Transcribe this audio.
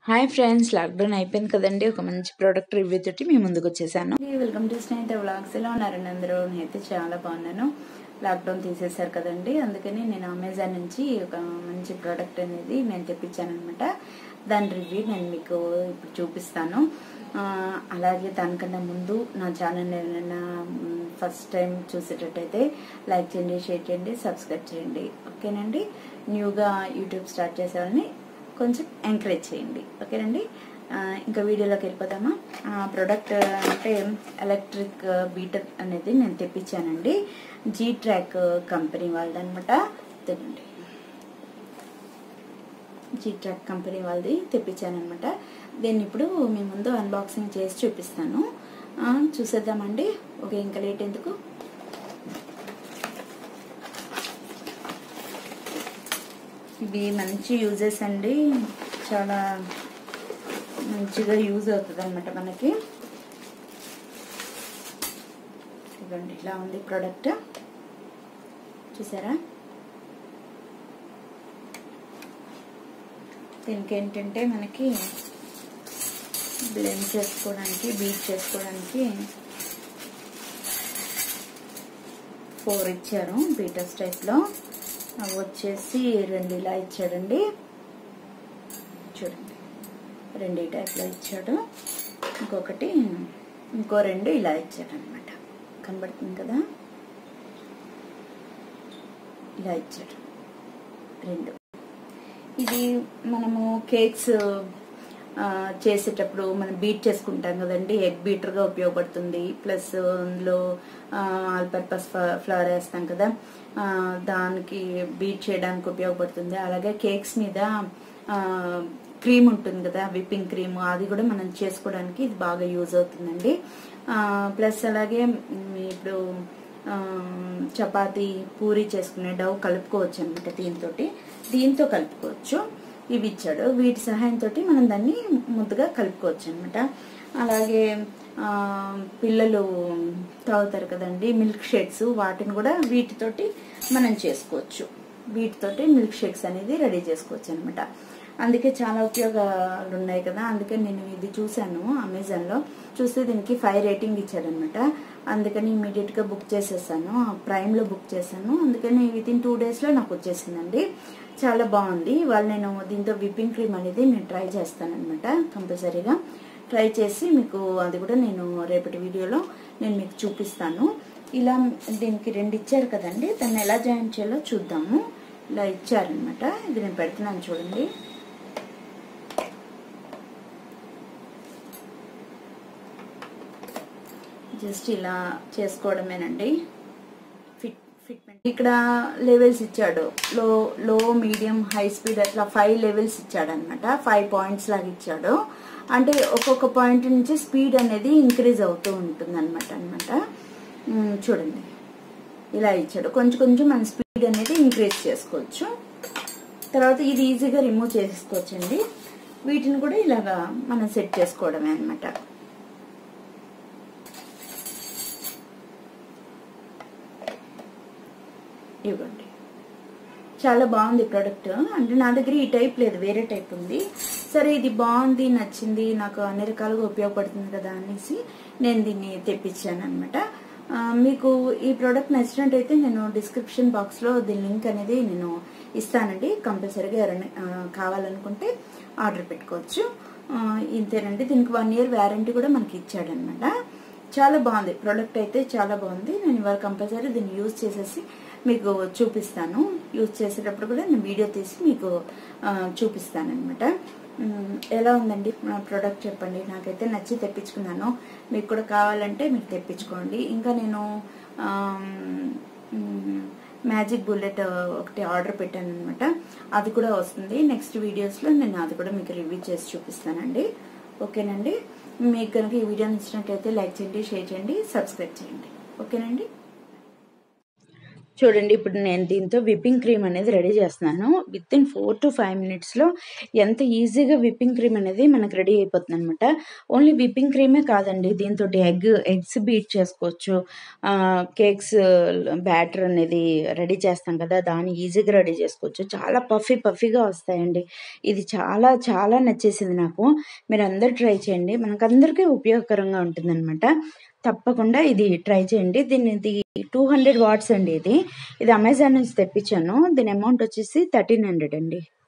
hi friends lockdown అయిపోయింది కదండి ఒక మంచి ప్రోడక్ట్ రివ్యూ తోటి మీ ముందుకు వచ్చేసాను వెల్కమ్ టు స్నేహిత వ్లాగ్స్ ఎలా ఉన్నారండి అందరూ నేనైతే చాలా బాగున్నాను లాక్డౌన్ తీసేశారు కదండి అందుకని నేను అమెజాన్ నుంచి ఒక మంచి ప్రోడక్ట్ అనేది నేను తెప్పించాను అనమాట దాని రివ్యూ నేను మీకు ఇప్పుడు చూపిస్తాను ఆ, అలాగే దానికన్నా ముందు నా ఛానల్ ఏమైనా ఫస్ట్ టైం చూసేటట్టయితే లైక్ చేయండి షేర్ చేయండి సబ్స్క్రైబ్ చేయండి ఓకేనండి న్యూగా యూట్యూబ్ స్టార్ట్ చేసేవాళ్ళని కొంచెం ఎంకరేజ్ చేయండి ఓకేనండి ఆ, ఇంకా వీడియోలోకి వెళ్ళిపోదామా ప్రోడక్ట్ అంటే ఎలక్ట్రిక్ బీటర్ అనేది నేను తెప్పించానండి జీ ట్రాక్ కంపెనీ వాళ్ళదనమాట తెగండి జీ ట్రాక్ కంపెనీ వాళ్ళది తెప్పించాను అనమాట దీన్ని ఇప్పుడు మీ ముందు అన్బాక్సింగ్ చేసి చూపిస్తాను ఆ, చూసేద్దామండి ఓకే ఇంకా లేట్ ఎందుకు ఇవి మంచి యూజెస్ అండి చాలా మంచిగా యూజ్ అవుతుంది అనమాట మనకి ఇదిగోండి ఇట్లా ఉంది ప్రోడక్ట్ చూసారా దీనికి ఏంటంటే మనకి బ్లెండ్ చేసుకోవడానికి బీట్ చేసుకోవడానికి ఫోర్ ఇచ్చారు బీటర్స్ టైప్లో అవి వచ్చేసి రెండు ఇలా ఇచ్చాడండి చూడండి రెండు ఈ టైప్లో ఇచ్చాడు ఇంకొకటి ఇంకో రెండు ఇలా ఇచ్చాడు అనమాట కనబడుతుంది కదా ఇలా ఇచ్చాడు రెండు ఇది మనము కేక్స్ ఆ, చేసేటప్పుడు మనం బీట్ చేసుకుంటాం కదండి ఎగ్ బీటర్గా ఉపయోగపడుతుంది ప్లస్ అందులో ఆల్ పర్పస్ ఫ్లవర్ వేస్తాం కదా ఆ, దానికి బీట్ చేయడానికి ఉపయోగపడుతుంది అలాగే కేక్స్ మీద క్రీమ్ ఉంటుంది కదా విప్పింగ్ క్రీమ్ అది కూడా మనం చేసుకోవడానికి ఇది బాగా యూజ్ అవుతుందండి ప్లస్ అలాగే మ్, ఇప్పుడు ఆ, చపాతీ పూరి చేసుకునే డవ్ కలుపుకోవచ్చు అనమాట దీంతో దీంతో కలుపుకోవచ్చు ఇవి ఇచ్చాడు వీటి సహాయంతో మనం దాన్ని ముద్దుగా కలుపుకోవచ్చు అనమాట అలాగే ఆ, పిల్లలు తాగుతారు కదండి మిల్క్ షేక్స్ వాటిని కూడా వీటితోటి మనం చేసుకోవచ్చు వీటితోటి మిల్క్ షేక్స్ అనేది రెడీ చేసుకోవచ్చు అనమాట అందుకే చాలా ఉపయోగాలు ఉన్నాయి కదా అందుకే నేను ఇది చూశాను అమెజాన్లో చూస్తే దీనికి ఫైవ్ రేటింగ్ ఇచ్చాడనమాట అందుకని ఇమీడియట్గా బుక్ చేసేసాను ప్రైమ్లో బుక్ చేశాను అందుకని విత్ ఇన్ టూ డేస్లో నాకు వచ్చేసిందండి చాలా బాగుంది వాళ్ళు నేను దీంతో విప్పింగ్ క్రీమ్ అనేది నేను ట్రై చేస్తానన్నమాట కంపల్సరీగా ట్రై చేసి మీకు అది కూడా నేను రేపటి వీడియోలో నేను మీకు చూపిస్తాను ఇలా దీనికి రెండు ఇచ్చారు కదండి దాన్ని ఎలా జాయిన్ చేయాలో చూద్దాము ఇలా ఇచ్చారనమాట ఇది నేను పెడుతున్నాను చూడండి జస్ట్ ఇలా చేసుకోవడమేనండి ఫిట్ ఫిట్మెంట్ ఇక్కడ లెవెల్స్ ఇచ్చాడు low low medium high speed అట్లా ఫైవ్ లెవెల్స్ ఇచ్చాడు అనమాట ఫైవ్ పాయింట్స్ లాగా ఇచ్చాడు అంటే ఒక్కొక్క పాయింట్ నుంచి స్పీడ్ అనేది ఇంక్రీజ్ అవుతూ ఉంటుంది అనమాట అనమాట చూడండి ఇలా ఇచ్చాడు కొంచెం కొంచెం మన స్పీడ్ అనేది ఇంక్రీజ్ చేసుకోవచ్చు తర్వాత ఇది ఈజీగా రిమూవ్ చేసుకోవచ్చండి వీటిని కూడా ఇలాగా మనం సెట్ చేసుకోవడమే అనమాట ఇవ్వండి చాలా బాగుంది ప్రోడక్ట్ అంటే నా దగ్గర ఈ టైప్ లేదు వేరే టైప్ ఉంది సరే ఇది బాగుంది నచ్చింది నాకు అన్ని రకాలుగా ఉపయోగపడుతుంది కదా అనేసి నేను దీన్ని తెప్పించాను అనమాట మీకు ఈ ప్రోడక్ట్ నచ్చినట్టయితే నేను డిస్క్రిప్షన్ బాక్స్లో దీని లింక్ అనేది నేను ఇస్తానండి కంపల్సరీగా ఎవరైనా ఆ, కావాలనుకుంటే ఆర్డర్ పెట్టుకోవచ్చు ఆ, ఇంతేనండి దీనికి వన్ ఇయర్ వ్యారంటీ కూడా మనకి ఇచ్చాడనమాట చాలా బాగుంది ప్రోడక్ట్ అయితే చాలా బాగుంది నేను ఇవాళ కంపల్సరీ దీన్ని యూజ్ చేసేసి మీకు చూపిస్తాను యూజ్ చేసేటప్పుడు కూడా నేను వీడియో తీసి మీకు చూపిస్తాను అనమాట ఎలా ఉందండి నా ప్రోడక్ట్ చెప్పండి నాకైతే నచ్చి తెప్పించుకున్నాను మీకు కూడా కావాలంటే మీకు తెప్పించుకోండి ఇంకా నేను మ్యాజిక్ బుల్లెట్ ఒకటి ఆర్డర్ పెట్టాను అనమాట అది కూడా వస్తుంది నెక్స్ట్ వీడియోస్లో నేను అది కూడా మీకు రివ్యూ చేసి చూపిస్తానండి ఓకేనండి మీకు కనుక ఈ వీడియో నచ్చినట్లయితే లైక్ చేయండి షేర్ చేయండి సబ్స్క్రైబ్ చేయండి ఓకేనండి చూడండి ఇప్పుడు నేను దీంతో విప్పింగ్ క్రీమ్ అనేది రెడీ చేస్తున్నాను within four to five మినిట్స్లో ఎంత ఈజీగా విప్పింగ్ క్రీమ్ అనేది మనకు రెడీ అయిపోతుంది అనమాట ఓన్లీ విప్పింగ్ క్రీమే కాదండి దీంతో ఎగ్ ఎగ్స్ బీట్ చేసుకోవచ్చు కేక్స్ బ్యాటర్ అనేది రెడీ చేస్తాం కదా దాన్ని ఈజీగా రెడీ చేసుకోవచ్చు చాలా పఫీ పఫీగా వస్తాయండి ఇది చాలా చాలా నచ్చేసింది నాకు మీరు అందరు ట్రై చేయండి మనకందరికీ ఉపయోగకరంగా ఉంటుందన్నమాట తప్పకుండా ఇది ట్రై చేయండి దీని ఇది టూ హండ్రెడ్ వాట్స్ అండి ఇది ఇది అమెజాన్ నుంచి తెప్పించాను దీని అమౌంట్ వచ్చేసి థర్టీన్ హండ్రెడ్ అండి